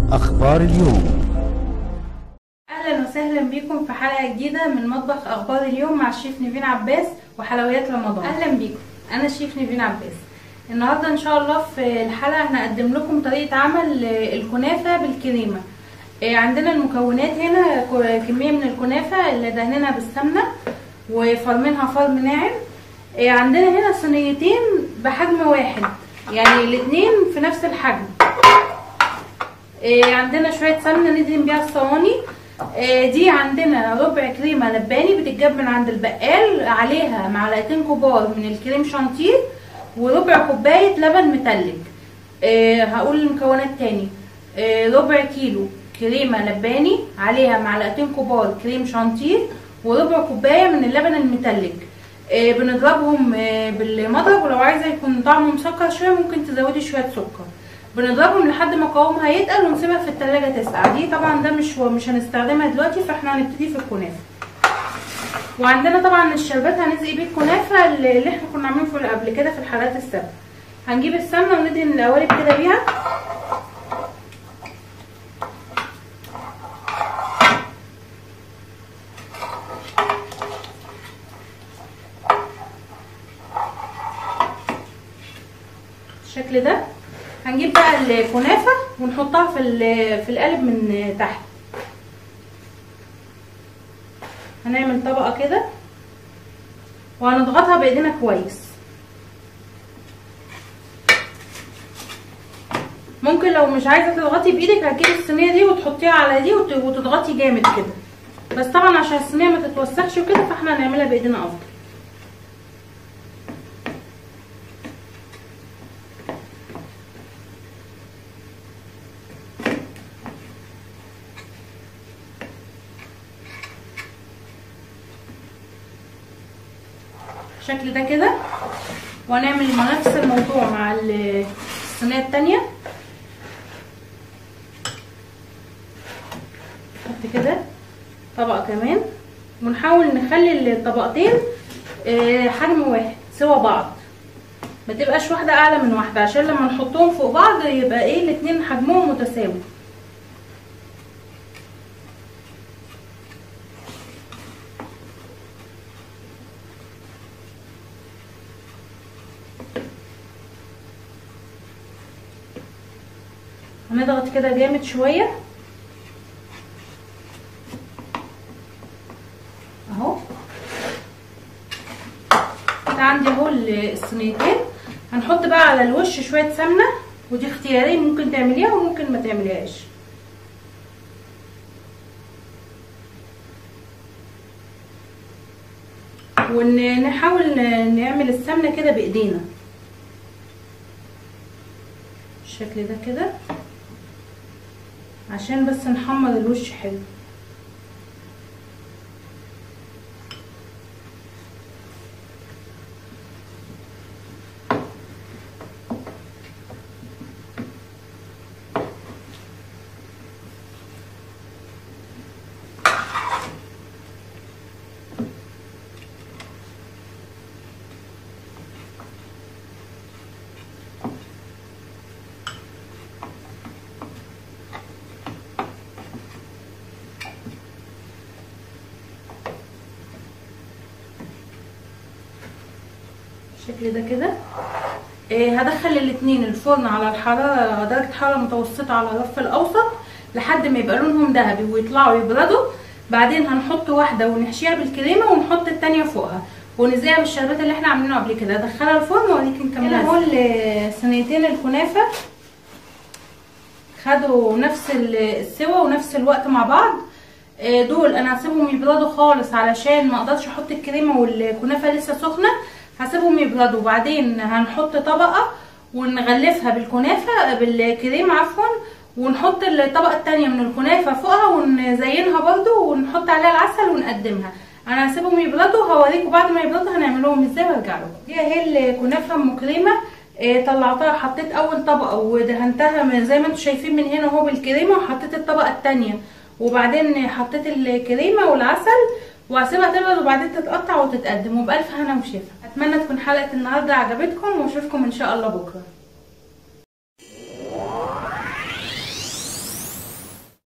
أخبار اليوم اهلا وسهلا بيكم في حلقه جديده من مطبخ اخبار اليوم مع الشيف نيفين عباس وحلويات رمضان اهلا بيكم انا الشيف نيفين عباس النهارده ان شاء الله في الحلقه هنقدم لكم طريقه عمل الكنافه بالكريمه آه، عندنا المكونات هنا ك- كميه من الكنافه اللي دهنينها بالسمنه وفرمينها فرم ناعم آه، عندنا هنا صينيتين بحجم واحد يعني الاتنين في نفس الحجم آه، عندنا شويه سمنه ندهن بيها الصواني آه، دي عندنا ربع كريمه لباني بتتجاب من عند البقال عليها معلقتين كبار من الكريم شانتيه وربع كوبايه لبن متلج آه، هقول المكونات تاني آه، ربع كيلو كريمه لباني عليها معلقتين كبار كريم شانتيه وربع كوبايه من اللبن المتلج آه، بنضربهم آه، بالمضرب ولو عايزه يكون طعمه مسكر شويه ممكن تزودي شويه سكر بنضربهم لحد ما قوامها يتقل ونسيبها في التلاجة تسقع دي طبعا ده مش مش هنستخدمها دلوقتي فاحنا هنبتدي في الكنافه وعندنا طبعا الشربات هنسقي بيه الكنافه اللي اللي احنا كنا عاملين في قبل كده في الحلقات السابقه هنجيب السمنه وندهن القوالب كده بيها بالشكل ده هنجيب بقى الكنافه ونحطها في ال- في القالب من تحت هنعمل طبقه كده وهنضغطها بايدينا كويس ممكن لو مش عايزه تضغطي بايدك هتجيبي الصينيه دي وتحطيها على دي وت- وتضغطي جامد كده بس طبعا عشان الصينيه ما تتوسخش وكده فاحنا هنعملها بايدينا افضل بالشكل ده كده وهنعمل نفس الموضوع مع ال- الصينيه التانية نحط كده طبقه كمان ونحاول نخلي الطبقتين آه، حجم واحد سوا بعض ما تبقاش واحده اعلى من واحده عشان لما نحطهم فوق بعض يبقى ايه الاتنين حجمهم متساوي هنضغط كده جامد شويه اهو كده عندي اهو الصينيتين هنحط بقى على الوش شويه سمنه ودي اختياري ممكن تعمليها وممكن ما تعمليهاش ونحاول نعمل السمنه كده بايدينا بالشكل ده كده عشان بس نحمر الوش حلو بالشكل ده كده إيه هدخل الاتنين الفرن على الحرارة درجة حرارة متوسطة على الرف الأوسط لحد ما يبقى لونهم ذهبي ويطلعوا يبردوا بعدين هنحط واحدة ونحشيها بالكريمة ونحط التانية فوقها ونزيها بالشربات اللي احنا عاملينه قبل كده ادخلها الفرن واوريك نكملها اهو صينيتين الكنافة خدوا نفس السوا ونفس الوقت مع بعض آه، دول انا هسيبهم يبردوا خالص علشان ما اقدرش احط الكريمه والكنافه لسه سخنه هسيبهم يبردوا وبعدين هنحط طبقه ونغلفها بالكنافه بالكريم عفوا ونحط الطبقه التانية من الكنافه فوقها ونزينها برضو ونحط عليها العسل ونقدمها انا هسيبهم يبردوا هوريكم بعد ما يبردوا هنعملهم ازاي وارجع لكم دي اهي الكنافه ام كريمه آه، طلعتها حطيت اول طبقه ودهنتها من زي ما انتم شايفين من هنا اهو بالكريمه وحطيت الطبقه التانية وبعدين حطيت الكريمه والعسل وهسيبها تبرد وبعدين تتقطع وتتقدم وبألف هنا وشفا اتمنى تكون حلقه النهارده عجبتكم واشوفكم ان شاء الله بكره